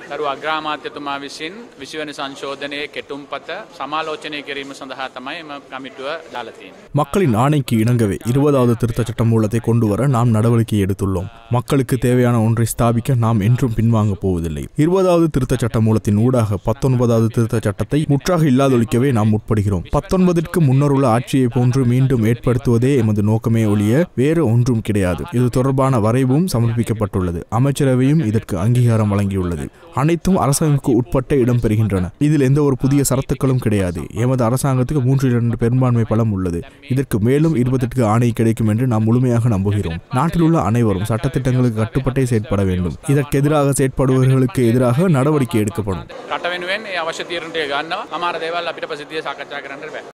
දරු අග්‍රාමාත්‍යතුමා විසින් විසිවන සංශෝධනය කෙටුම්පත සමාලෝචනය කිරීම සඳහා තමයි එම කමිටුව දාලතින්. மக்களின் ஆணைக்கு இணங்கவே இருபதாவது திருத்தச் சட்ட மூலத்தை கொண்டு வர நாம் நடவடிக்கை எடுத்துள்ளோம் மக்களுக்கு தேவையான ஒன்றை ஸ்தாபிக்க நாம் என்றும் பின்வாங்கப் போவதில்லை இருபதாவது திருத்தச் சட்ட மூலத்தின் ஊடாக பத்தொன்பதாவது திருத்தச் சட்டத்தை முற்றாக இல்லாதொழிக்கவே நாம் முற்படுகிறோம் பத்தொன்பதிற்கு முன்னருள்ள ஆட்சியை போன்று மீண்டும் ஏற்படுத்துவதே எமது நோக்கமே ஒழிய வேறு ஒன்றும் கிடையாது இது தொடர்பான வரைவும் சமர்ப்பிக்கப்பட்டுள்ளது அமைச்சரவையும் இதற்கு அங்கீகாரம் வழங்கியுள்ளது அனைத்தும் அரசாங்கத்துக்கு உட்பட்ட இடம்பெறுகின்றன இதில் எந்த ஒரு புதிய சரத்துக்களும் கிடையாது எமது அரசாங்கத்துக்கு மூன்று இரண்டு பெரும்பான்மை பலம் உள்ளது இதற்கு மேலும் இருபத்தெட்டுக்கு ஆணை கிடைக்கும் என்று நாம் முழுமையாக நம்புகிறோம் நாட்டில் உள்ள அனைவரும் சட்டத்திட்டங்களுக்கு கட்டுப்பட்டே செயற்பட வேண்டும் இதற்கு எதிராக செயற்படுபவர்களுக்கு எதிராக நடவடிக்கை எடுக்கப்படும் රට වෙනුවෙන් ඒ අවශ්‍ය තීරණය ගන්නවා අමාර දේවල් අපිට ප්‍රසිද්ධිය සාකච්ඡා කරන්න බෑ.